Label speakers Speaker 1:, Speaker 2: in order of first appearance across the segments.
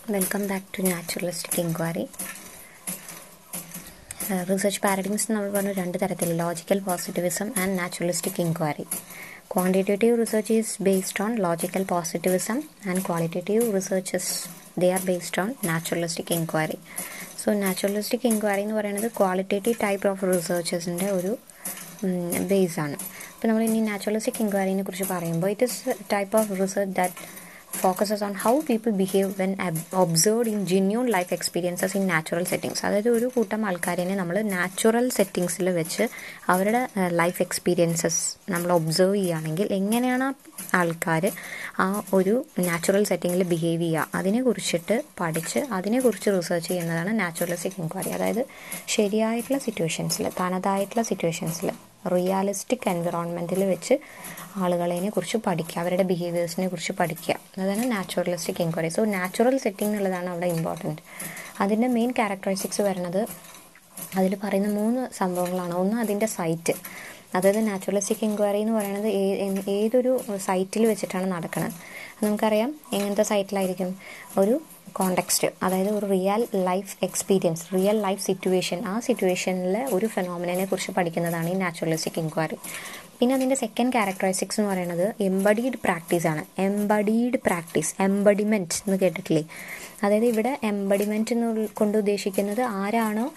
Speaker 1: welcome back to naturalistic inquiry research paradigms നമ്മൾ പറഞ്ഞു രണ്ട് തരത്തിൽ logical positivism and naturalistic inquiry quantitative research is based on logical positivism and qualitative researches they are based on naturalistic inquiry so naturalistic inquiry എന്ന് പറയുന്നത് qualitative type of റിസർച്ചസിൻ്റെ ഒരു base ആണ് അപ്പോൾ നമ്മൾ ഇനി നാച്ചുറലിസ്റ്റിക് ഇൻക്വയറിനെ കുറിച്ച് പറയുമ്പോൾ it is type of research that focuses on how people behave when observed in genuine life experiences in natural settings അതായത് ഒരു കൂട്ടം ആൾക്കാരിനെ നമ്മൾ നാച്ചുറൽ സെറ്റിങ്സിൽ വെച്ച് അവരുടെ ലൈഫ് എക്സ്പീരിയൻസസ് നമ്മൾ ഒബ്സേർവ് ചെയ്യുകയാണെങ്കിൽ എങ്ങനെയാണ് ആൾക്കാർ ആ ഒരു നാച്ചുറൽ സെറ്റിങ്ങിൽ ബിഹേവ് ചെയ്യുക അതിനെക്കുറിച്ചിട്ട് പഠിച്ച് അതിനെക്കുറിച്ച് റിസർച്ച് ചെയ്യുന്നതാണ് നാച്ചുറലിസ്റ്റിക് ഇൻക്വയറി അതായത് ശരിയായിട്ടുള്ള സിറ്റുവേഷൻസിൽ തനതായിട്ടുള്ള സിറ്റുവേഷൻസിൽ റിയാലിസ്റ്റിക് എൻവിറോൺമെൻറ്റിൽ വെച്ച് ആളുകളെ കുറിച്ച് പഠിക്കുക അവരുടെ ബിഹേവിയേഴ്സിനെ കുറിച്ച് പഠിക്കുക അതാണ് naturalistic inquiry so natural setting എന്നുള്ളതാണ് അവിടെ ഇമ്പോർട്ടൻറ്റ് അതിൻ്റെ മെയിൻ ക്യാരക്ടറിസ്റ്റിക്സ് വരുന്നത് അതിൽ പറയുന്ന മൂന്ന് സംഭവങ്ങളാണ് ഒന്ന് അതിൻ്റെ സൈറ്റ് അതായത് നാച്ചുറലിസ്റ്റിക് എൻക്വയറി എന്ന് പറയുന്നത് ഏതൊരു സൈറ്റിൽ വെച്ചിട്ടാണ് നടക്കുന്നത് നമുക്കറിയാം എങ്ങനത്തെ സൈറ്റിലായിരിക്കും ഒരു കോണ്ടെക്സ്റ്റ് അതായത് ഒരു real life experience real life situation ആ സിറ്റുവേഷനിലെ ഒരു ഫെനോമിനെ കുറിച്ച് പഠിക്കുന്നതാണ് ഈ നാച്ചുറലിസ്റ്റിക് ഇൻക്വയറി പിന്നെ അതിൻ്റെ സെക്കൻഡ് ക്യാരക്ടറിസ്റ്റിക്സ് എന്ന് പറയുന്നത് എംബഡീഡ് പ്രാക്ടീസ് ആണ് എംബഡീഡ് പ്രാക്ടീസ് എംബഡിമെൻറ്റ് എന്ന് കേട്ടിട്ടില്ലേ അതായത് ഇവിടെ എംബഡിമെൻറ്റ് എന്ന് കൊണ്ട് ഉദ്ദേശിക്കുന്നത് ആരാണോ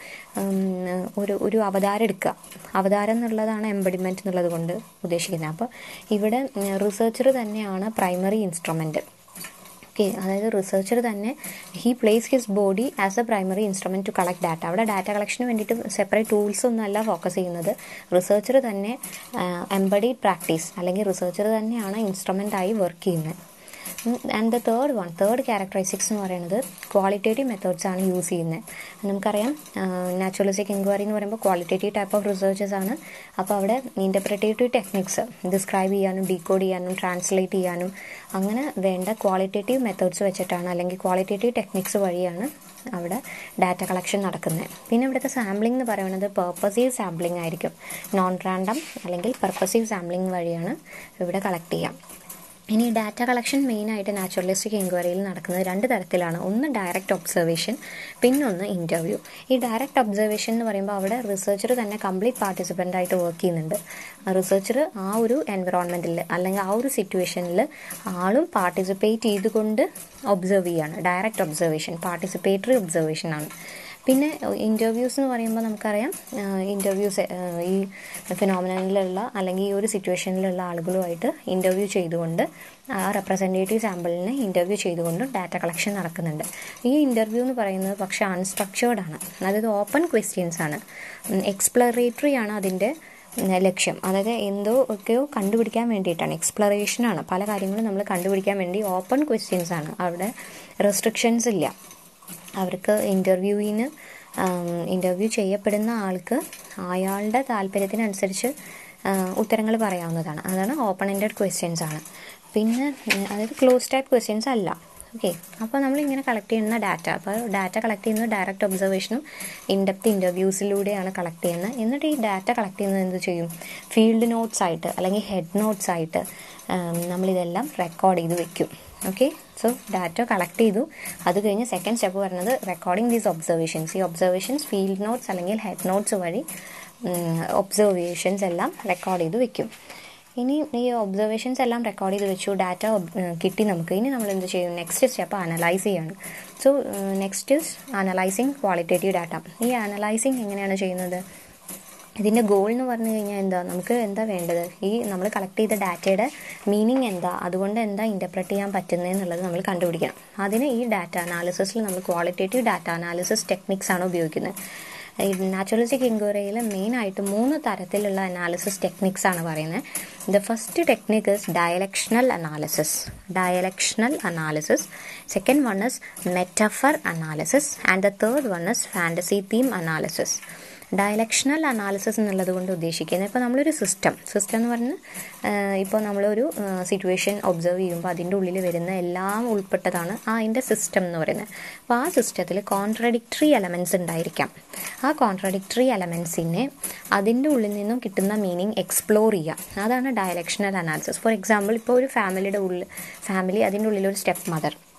Speaker 1: ഒരു ഒരു അവതാരം എടുക്കുക അവതാരം എന്നുള്ളതാണ് എംബഡിമെൻറ്റ് എന്നുള്ളത് കൊണ്ട് ഉദ്ദേശിക്കുന്നത് അപ്പോൾ ഇവിടെ റിസർച്ചർ തന്നെയാണ് പ്രൈമറി ഇൻസ്ട്രുമെൻറ്റ് ഓക്കെ അതായത് റിസർച്ചർ തന്നെ he place his body as a primary instrument to collect data അവിടെ ഡാറ്റ കളക്ഷന് വേണ്ടിയിട്ട് സെപ്പറേറ്റ് ടൂൾസ് ഒന്നും അല്ല ഫോക്കസ് ചെയ്യുന്നത് റിസർച്ചർ തന്നെ എംബഡീഡ് പ്രാക്ടീസ് അല്ലെങ്കിൽ റിസർച്ചർ തന്നെയാണ് ഇൻസ്ട്രുമെൻ്റായി വർക്ക് ചെയ്യുന്നത് and the third one third characteristics എന്ന് പറയുന്നത് ക്വാളിറ്റേറ്റീവ് മെത്തേഡ്സ് ആണ് യൂസ് ചെയ്യുന്നത് നമുക്കറിയാം നാച്ചുറലിസ്റ്റിക് എൻക്വയറി എന്ന് പറയുമ്പോൾ ക്വാളിറ്റേറ്റീവ് ടൈപ്പ് ഓഫ് റിസർച്ചസ് ആണ് അപ്പോൾ അവിടെ ഇൻ്റർപ്രിറ്റേറ്റീവ് ടെക്നിക്സ് ഡിസ്ക്രൈബ് ചെയ്യാനും ഡീകോഡ് ചെയ്യാനും ട്രാൻസ്ലേറ്റ് ചെയ്യാനും അങ്ങനെ വേണ്ട ക്വാളിറ്റേറ്റീവ് മെത്തേഡ്സ് വെച്ചിട്ടാണ് അല്ലെങ്കിൽ ക്വാളിറ്റേറ്റീവ് ടെക്നിക്സ് വഴിയാണ് അവിടെ ഡാറ്റ കളക്ഷൻ നടക്കുന്നത് പിന്നെ ഇവിടുത്തെ സാമ്പിളിംഗ് എന്ന് പറയുന്നത് പെർപ്പസീവ് സാമ്പിളിംഗ് ആയിരിക്കും നോൺ റാൻഡം അല്ലെങ്കിൽ പെർപ്പസീവ് സാമ്പിളിംഗ് വഴിയാണ് ഇവിടെ കളക്ട് ചെയ്യുക ഇനി ഡാറ്റ കളക്ഷൻ മെയിനായിട്ട് നാച്ചുറലിസ്റ്റിക് എൻക്വയറിയിൽ നടക്കുന്നത് രണ്ട് തരത്തിലാണ് ഒന്ന് ഡയറക്റ്റ് ഒബ്സർവേഷൻ പിന്നൊന്ന് ഇൻ്റർവ്യൂ ഈ ഡയറക്റ്റ് ഒബ്സർവേഷൻ എന്ന് പറയുമ്പോൾ അവിടെ റിസർച്ചർ തന്നെ കംപ്ലീറ്റ് പാർട്ടിസിപ്പൻ്റ് ആയിട്ട് വർക്ക് ചെയ്യുന്നുണ്ട് റിസർച്ചർ ആ ഒരു എൻവിറോൺമെൻറ്റിൽ അല്ലെങ്കിൽ ആ ഒരു സിറ്റുവേഷനിൽ ആളും പാർട്ടിസിപ്പേറ്റ് ചെയ്തുകൊണ്ട് ഒബ്സർവ് ചെയ്യാണ് ഡയറക്റ്റ് ഒബ്സർവേഷൻ പാർട്ടിസിപ്പേറ്ററി ഒബ്സർവേഷൻ ആണ് പിന്നെ ഇൻ്റർവ്യൂസ് എന്ന് പറയുമ്പോൾ നമുക്കറിയാം ഇൻ്റർവ്യൂസ് ഈ ഫിനോമിനലിലുള്ള അല്ലെങ്കിൽ ഈ ഒരു സിറ്റുവേഷനിലുള്ള ആളുകളുമായിട്ട് ഇൻ്റർവ്യൂ ചെയ്തുകൊണ്ട് ആ റെപ്രസെൻറ്റേറ്റീവ് സാമ്പിളിനെ ഇൻ്റർവ്യൂ ചെയ്തുകൊണ്ട് ഡാറ്റ കളക്ഷൻ നടക്കുന്നുണ്ട് ഈ ഇൻ്റർവ്യൂ എന്ന് പറയുന്നത് പക്ഷേ അൺസ്ട്രക്ചേർഡ് ആണ് അതായത് ഓപ്പൺ ക്വസ്റ്റ്യൻസ് ആണ് എക്സ്പ്ലറേറ്ററി ആണ് അതിൻ്റെ ലക്ഷ്യം അതായത് എന്തോ ഒക്കെയോ കണ്ടുപിടിക്കാൻ വേണ്ടിയിട്ടാണ് എക്സ്പ്ലറേഷനാണ് പല കാര്യങ്ങളും നമ്മൾ കണ്ടുപിടിക്കാൻ വേണ്ടി ഓപ്പൺ ക്വസ്റ്റ്യൻസ് ആണ് അവിടെ റെസ്ട്രിക്ഷൻസ് ഇല്ല അവർക്ക് ഇൻ്റർവ്യൂവിന് ഇൻ്റർവ്യൂ ചെയ്യപ്പെടുന്ന ആൾക്ക് അയാളുടെ താല്പര്യത്തിനനുസരിച്ച് ഉത്തരങ്ങൾ പറയാവുന്നതാണ് അതാണ് ഓപ്പൺ എൻഡഡ് ക്വസ്റ്റ്യൻസ് ആണ് പിന്നെ അതായത് ക്ലോസ് ടൈപ്പ് ക്വസ്റ്റ്യൻസ് അല്ല ഓക്കെ അപ്പോൾ നമ്മൾ ഇങ്ങനെ കളക്ട് ചെയ്യുന്ന ഡാറ്റ അപ്പോൾ ഡാറ്റ കളക്ട് ചെയ്യുന്നത് ഡയറക്റ്റ് ഒബ്സർവേഷനും ഇൻഡെപ്ത് ഇൻ്റർവ്യൂസിലൂടെയാണ് കളക്ട് ചെയ്യുന്നത് എന്നിട്ട് ഈ ഡാറ്റ കളക്ട് ചെയ്യുന്നത് എന്ത് ചെയ്യും ഫീൽഡ് നോട്ട്സ് ആയിട്ട് അല്ലെങ്കിൽ ഹെഡ് നോട്ട്സ് ആയിട്ട് നമ്മളിതെല്ലാം റെക്കോർഡ് ചെയ്ത് വെക്കും ഓക്കെ സോ ഡാറ്റ കളക്ട് ചെയ്തു അത് കഴിഞ്ഞ് സെക്കൻഡ് സ്റ്റെപ്പ് പറയുന്നത് റെക്കോർഡിംഗ് ദീസ് ഒബ്സർവേഷൻസ് ഈ ഒബ്സർവേഷൻസ് ഫീൽഡ് നോട്ട്സ് അല്ലെങ്കിൽ ഹെഡ് നോട്ട്സ് വഴി ഒബ്സർവേഷൻസ് എല്ലാം റെക്കോർഡ് ചെയ്ത് വെക്കും ഇനി ഈ ഒബ്സർവേഷൻസ് എല്ലാം റെക്കോർഡ് ചെയ്ത് വെച്ചു ഡാറ്റ കിട്ടി നമുക്ക് ഇനി നമ്മൾ എന്ത് ചെയ്യും നെക്സ്റ്റ് സ്റ്റെപ്പ് അനലൈസ് ചെയ്യാണ് so next is analysing qualitative data ഈ അനലൈസിങ് എങ്ങനെയാണ് ചെയ്യുന്നത് ഇതിൻ്റെ ഗോൾ എന്ന് പറഞ്ഞു കഴിഞ്ഞാൽ എന്താ നമുക്ക് എന്താ വേണ്ടത് ഈ നമ്മൾ കളക്ട് ചെയ്ത ഡാറ്റയുടെ മീനിങ് എന്താ അതുകൊണ്ട് എന്താ ഇൻ്റർപ്രറ്റ് ചെയ്യാൻ പറ്റുന്നത് എന്നുള്ളത് നമ്മൾ കണ്ടുപിടിക്കണം അതിന് ഈ ഡാറ്റ അനാലിസിസിൽ നമ്മൾ ക്വാളിറ്റേറ്റീവ് ഡാറ്റ അനാലിസിസ് ടെക്നിക്സ് ആണ് ഉപയോഗിക്കുന്നത് നാച്ചുറലിസ്റ്റിക് എൻക്വയറിയിൽ മെയിനായിട്ട് മൂന്ന് തരത്തിലുള്ള അനാലിസിസ് ടെക്നിക്സ് ആണ് പറയുന്നത് the first technique is dialectical analysis dialectical analysis second one is metaphor analysis and the third one is fantasy theme analysis dialectical analysis എന്നുള്ളത് കൊണ്ട് ഉദ്ദേശിക്കുന്നത് ഇപ്പോൾ നമ്മളൊരു സിസ്റ്റം സിസ്റ്റം എന്ന് പറഞ്ഞാൽ ഇപ്പോൾ നമ്മളൊരു സിറ്റുവേഷൻ ഒബ്സർവ് ചെയ്യുമ്പോൾ അതിൻ്റെ ഉള്ളിൽ വരുന്ന എല്ലാം ഉൾപ്പെട്ടതാണ് ആ അതിൻ്റെ സിസ്റ്റം എന്ന് പറയുന്നത് അപ്പോൾ ആ സിസ്റ്റത്തിൽ കോൺട്രഡിക്ടറി എലമെൻറ്റ്സ് ഉണ്ടായിരിക്കാം ആ കോൺട്രഡിക്ടറി എലമെൻസിനെ അതിൻ്റെ ഉള്ളിൽ നിന്നും കിട്ടുന്ന മീനിങ് എക്സ്പ്ലോർ ചെയ്യുക അതാണ് ഡയലക്ഷണൽ അനാലിസിസ് ഫോർ എക്സാമ്പിൾ ഇപ്പോൾ ഒരു ഫാമിലിയുടെ ഉള്ളിൽ ഫാമിലി അതിൻ്റെ ഉള്ളിൽ ഒരു സ്റ്റെപ്പ് മദർ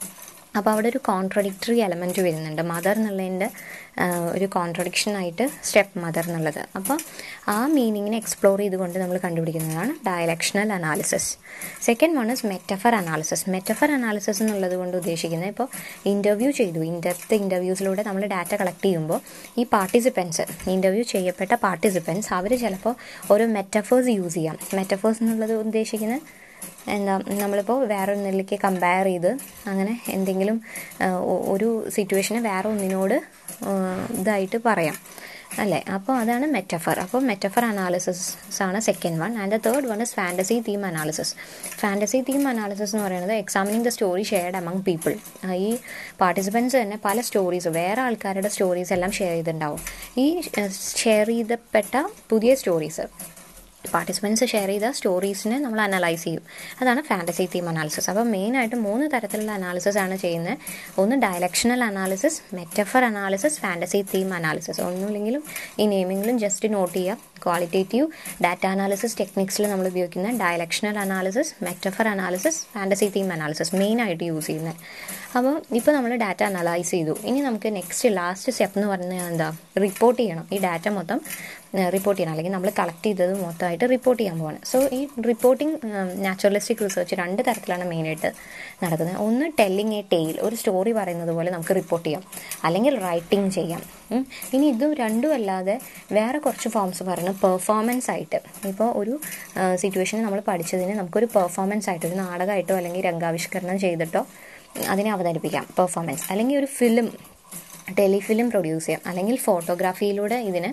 Speaker 1: അപ്പോൾ അവിടെ ഒരു കോൺട്രഡിക്ടറി എലമെൻറ്റ് വരുന്നുണ്ട് മദർ എന്നുള്ളതിൻ്റെ ഒരു കോൺട്രഡിക്ഷൻ ആയിട്ട് സ്റ്റെപ്പ് മദർ എന്നുള്ളത് അപ്പോൾ ആ മീനിങ്ങിനെ എക്സ്പ്ലോർ ചെയ്തുകൊണ്ട് നമ്മൾ കണ്ടുപിടിക്കുന്നതാണ് dialectical analysis second one is metaphor analysis metaphor analysis എന്നുള്ളത് കൊണ്ട് ഉദ്ദേശിക്കുന്നത് ഇപ്പോൾ ഇൻ്റർവ്യൂ ചെയ്തു ഇൻഡെപ്ത് ഇൻ്റർവ്യൂസിലൂടെ നമ്മൾ ഡാറ്റ കളക്ട് ചെയ്യുമ്പോൾ ഈ പാർട്ടിസിപ്പൻസ് ഇൻ്റർവ്യൂ ചെയ്യപ്പെട്ട പാർട്ടിസിപ്പൻസ് അവർ ചിലപ്പോൾ ഓരോ മെറ്റഫേഴ്സ് യൂസ് ചെയ്യാം മെറ്റഫേഴ്സ് എന്നുള്ളത് ഉദ്ദേശിക്കുന്നത് എന്താ നമ്മളിപ്പോൾ വേറെ ഒന്നിലേക്ക് കമ്പയർ ചെയ്ത് അങ്ങനെ എന്തെങ്കിലും ഒരു സിറ്റുവേഷനെ വേറെ ഒന്നിനോട് ഇതായിട്ട് പറയാം അല്ലേ അപ്പോൾ അതാണ് മെറ്റഫർ അപ്പോൾ മെറ്റഫർ അനാലിസിസ് ആണ് second one and the third one is fantasy theme analysis fantasy theme analysis എന്ന് പറയുന്നത് examining the story shared among people ഈ പാർട്ടിസിപ്പൻസ് തന്നെ പല സ്റ്റോറീസ് വേറെ ആൾക്കാരുടെ സ്റ്റോറീസ് എല്ലാം ഷെയർ ചെയ്തിട്ടുണ്ടാവും ഈ ഷെയർ ചെയ്തപ്പെട്ട പുതിയ സ്റ്റോറീസ് പാർട്ടിസിപ്പൻസ് ഷെയർ ചെയ്ത സ്റ്റോറീസിനെ നമ്മൾ അനലൈസ് ചെയ്യും അതാണ് ഫാൻറ്റസി തീം അനാലിസിസ് അപ്പോൾ മെയിനായിട്ട് മൂന്ന് തരത്തിലുള്ള അനാലിസിസ് ആണ് ചെയ്യുന്നത് ഒന്ന് dialectical analysis metaphor analysis fantasy theme analysis ഒന്നുമില്ലെങ്കിലും ഈ നെയിമിങ്ങിലും ജസ്റ്റ് നോട്ട് ചെയ്യുക ക്വാളിറ്റേറ്റീവ് ഡാറ്റ അനാലിസിസ് ടെക്നിക്സിൽ നമ്മൾ ഉപയോഗിക്കുന്ന dialectical analysis metaphor analysis fantasy theme analysis മെയിനായിട്ട് യൂസ് ചെയ്യുന്നത് അപ്പോൾ ഇപ്പോൾ നമ്മൾ ഡാറ്റ അനലൈസ് ചെയ്തു ഇനി നമുക്ക് നെക്സ്റ്റ് ലാസ്റ്റ് സ്റ്റെപ്പ് എന്ന് പറഞ്ഞാൽ എന്താ റിപ്പോർട്ട് ചെയ്യണം ഈ ഡാറ്റ മൊത്തം റിപ്പോർട്ട് ചെയ്യണം അല്ലെങ്കിൽ നമ്മൾ കളക്ട് ചെയ്തത് മൊത്തമായിട്ട് റിപ്പോർട്ട് ചെയ്യാൻ പോവാണ് സോ ഈ റിപ്പോർട്ടിംഗ് നാച്ചുറലിസ്റ്റിക് റിസർച്ച് രണ്ട് തരത്തിലാണ് മെയിനായിട്ട് നടക്കുന്നത് ഒന്ന് ടെല്ലിങ് എ ടെയിൽ ഒരു സ്റ്റോറി പറയുന്നത് പോലെ നമുക്ക് റിപ്പോർട്ട് ചെയ്യാം അല്ലെങ്കിൽ റൈറ്റിംഗ് ചെയ്യാം ഇനി ഇതും രണ്ടും അല്ലാതെ വേറെ കുറച്ച് ഫോംസ് പറയുന്നത് പെർഫോമൻസ് ആയിട്ട് ഇപ്പോൾ ഒരു സിറ്റുവേഷനിൽ നമ്മൾ പഠിച്ചതിന് നമുക്കൊരു പെർഫോമൻസ് ആയിട്ട് ഒരു നാടകമായിട്ടോ അല്ലെങ്കിൽ രംഗാവിഷ്കരണം ചെയ്തിട്ടോ അതിനെ അവതരിപ്പിക്കാം പെർഫോമൻസ് അല്ലെങ്കിൽ ഒരു ഫിലിം ടെലിഫിലിം പ്രൊഡ്യൂസ് ചെയ്യാം അല്ലെങ്കിൽ ഫോട്ടോഗ്രാഫിയിലൂടെ ഇതിന്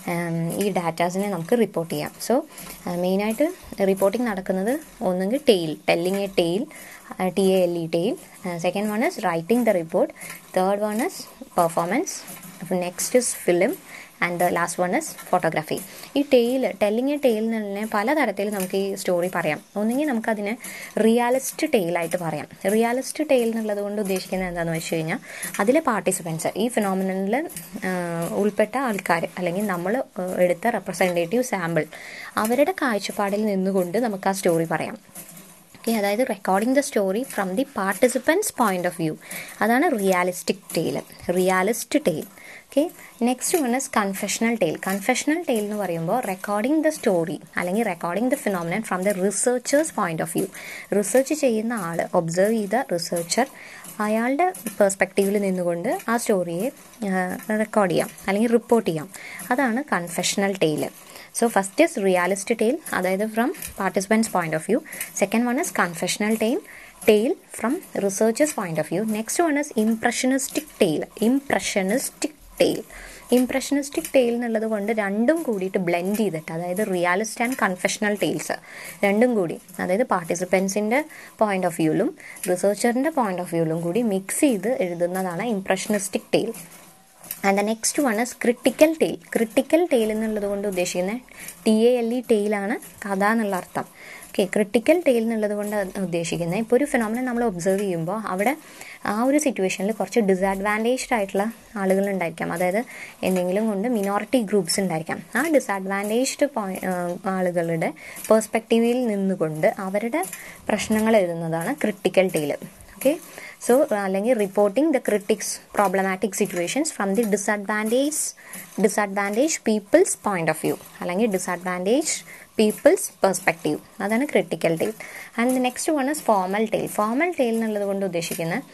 Speaker 1: ഈ ഡാറ്റാസിനെ നമുക്ക് റിപ്പോർട്ട് ചെയ്യാം സോ മെയിനായിട്ട് റിപ്പോർട്ടിംഗ് നടക്കുന്നത് ഒന്നുകിൽ tale telling a tale T A L E tale second one is writing the report third one is performance next is film and the last one is photography ഈ tale telling a tale തന്നെ പലതരത്തിൽ നമുക്ക് ഈ story പറയാം ഒന്നുകിൽ നമുക്കതിന് റിയാലിസ്റ്റ് ടെയിലായിട്ട് പറയാം റിയാലിസ്റ്റ് tail എന്നുള്ളത് കൊണ്ട് ഉദ്ദേശിക്കുന്നത് എന്താണെന്ന് വെച്ച് കഴിഞ്ഞാൽ അതിലെ പാർട്ടിസിപ്പൻസ് ഈ ഫിനോമിനലിൽ ഉൾപ്പെട്ട ആൾക്കാർ അല്ലെങ്കിൽ നമ്മൾ എടുത്ത റെപ്രസെൻറ്റേറ്റീവ് സാമ്പിൾ അവരുടെ കാഴ്ചപ്പാടിൽ നിന്നുകൊണ്ട് നമുക്ക് ആ സ്റ്റോറി പറയാം ഓക്കെ അതായത് recording the story from the participants point of view അതാണ് realistic tale realist tale okay next one is confessional tale confessional tale എന്ന് പറയുമ്പോൾ റെക്കോർഡിംഗ് ദ സ്റ്റോറി അല്ലെങ്കിൽ recording the phenomenon from the researchers point of view research ചെയ്യുന്ന ആൾ observe ചെയ്ത researcher അയാളുടെ പെർസ്പെക്റ്റീവിൽ നിന്നുകൊണ്ട് ആ സ്റ്റോറിയെ റെക്കോർഡ് ചെയ്യാം അല്ലെങ്കിൽ റിപ്പോർട്ട് ചെയ്യാം അതാണ് confessional tale so first is realist tale അതായത് from participants point of view second one is confessional tale tale from researchers point of view next one is impressionistic tale impressionistic tale impressionistic tale എന്നുള്ളത് കൊണ്ട് രണ്ടും കൂടിയിട്ട് blend ചെയ്തിട്ട് അതായത് റിയാലിസ്റ്റ് and confessional tales രണ്ടും കൂടി അതായത് പാർട്ടിസിപ്പൻസിൻ്റെ പോയിന്റ് ഓഫ് വ്യൂവിലും റിസർച്ചറിൻ്റെ പോയിന്റ് ഓഫ് വ്യൂവിലും കൂടി മിക്സ് ചെയ്ത് എഴുതുന്നതാണ് impressionistic tale and the next one is critical tale critical tale എന്നുള്ളത് കൊണ്ട് ഉദ്ദേശിക്കുന്നത് ടി എ എൽ ഇ ടെയിലാണ് കഥ എന്നുള്ള അർത്ഥം ഓക്കെ ക്രിട്ടിക്കൽ ടെയിൽ എന്നുള്ളത് കൊണ്ട് ഉദ്ദേശിക്കുന്നത് ഇപ്പോൾ ഒരു ഫിനോമിനൻ നമ്മൾ ഒബ്സർവ് ചെയ്യുമ്പോൾ അവിടെ ആ ഒരു സിറ്റുവേഷനിൽ കുറച്ച് ഡിസഡ്വാൻറ്റേജ്ഡ് ആയിട്ടുള്ള ആളുകൾ ഉണ്ടായിരിക്കാം അതായത് എന്തെങ്കിലും കൊണ്ട് മിനോറിറ്റി ഗ്രൂപ്പ്സ് ഉണ്ടായിരിക്കാം ആ ഡിസഡ്വാൻറ്റേജ്ഡ് ആളുകളുടെ പേഴ്സ്പെക്റ്റീവിൽ നിന്നുകൊണ്ട് അവരുടെ പ്രശ്നങ്ങൾ എഴുതുന്നതാണ് ക്രിട്ടിക്കൽ ടെയിൽ ഓക്കെ സോ അല്ലെങ്കിൽ reporting the critics problematic situations from the disadvantage disadvantage people's point of view അല്ലെങ്കിൽ ഡിസഡ്വാൻറ്റേജ് പീപ്പിൾസ് പെർസ്പെക്റ്റീവ് അതാണ് critical tale and next one is formal tale formal tale എന്നുള്ളത് കൊണ്ട് ഉദ്ദേശിക്കുന്നത്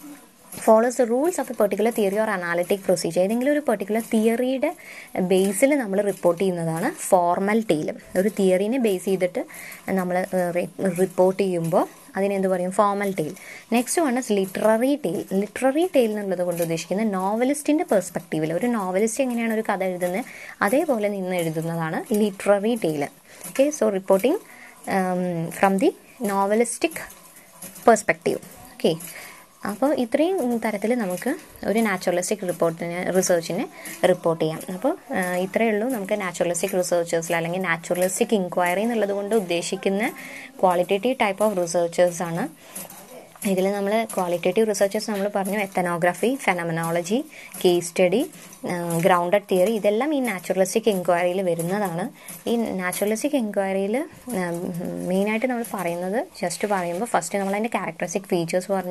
Speaker 1: follows the rules of a particular theory or analytic procedure ഏതെങ്കിലും ഒരു particular തിയറിയുടെ ബേസിൽ നമ്മൾ report ചെയ്യുന്നതാണ് formal tail ഒരു തിയറിനെ ബേസ് ചെയ്തിട്ട് നമ്മൾ റിപ്പോർട്ട് ചെയ്യുമ്പോൾ അതിനെന്ത് പറയും formal tale next one is literary tale literary tale എന്നുള്ളത് കൊണ്ട് ഉദ്ദേശിക്കുന്നത് നോവലിസ്റ്റിൻ്റെ പെർസ്പെക്റ്റീവിൽ ഒരു നോവലിസ്റ്റ് എങ്ങനെയാണ് ഒരു കഥ എഴുതുന്നത് അതേപോലെ നിന്ന് എഴുതുന്നതാണ് literary tale okay so reporting from the novelistic perspective okay അപ്പോൾ ഇത്രയും തരത്തിൽ നമുക്ക് ഒരു നാച്ചുറലിസ്റ്റിക് റിപ്പോർട്ടിന് റിസർച്ചിനെ റിപ്പോർട്ട് ചെയ്യാം അപ്പോൾ ഇത്രയേ ഉള്ളൂ നമുക്ക് നാച്ചുറലിസ്റ്റിക് റിസർച്ചേഴ്സിൽ അല്ലെങ്കിൽ നാച്ചുറലിസ്റ്റിക് ഇൻക്വയറി എന്നുള്ളത് കൊണ്ട് ഉദ്ദേശിക്കുന്ന ക്വാളിറ്റേറ്റീവ് ടൈപ്പ് ഓഫ് റിസർച്ചേഴ്സാണ് ഇതിൽ നമ്മൾ ക്വാളിറ്റേറ്റീവ് റിസർച്ചേഴ്സ് നമ്മൾ പറഞ്ഞു ethnography phenomenology case study grounded theory ഇതെല്ലാം ഈ നാച്ചുറലിസ്റ്റിക് എൻക്വയറിയിൽ വരുന്നതാണ് ഈ നാച്ചുറലിസ്റ്റിക് എൻക്വയറിയിൽ മെയിനായിട്ട് നമ്മൾ പറയുന്നത് ജസ്റ്റ് പറയുമ്പോൾ ഫസ്റ്റ് നമ്മൾ അതിൻ്റെ ക്യാരക്ടറിസ്റ്റിക് ഫീച്ചേഴ്സ് പറഞ്ഞു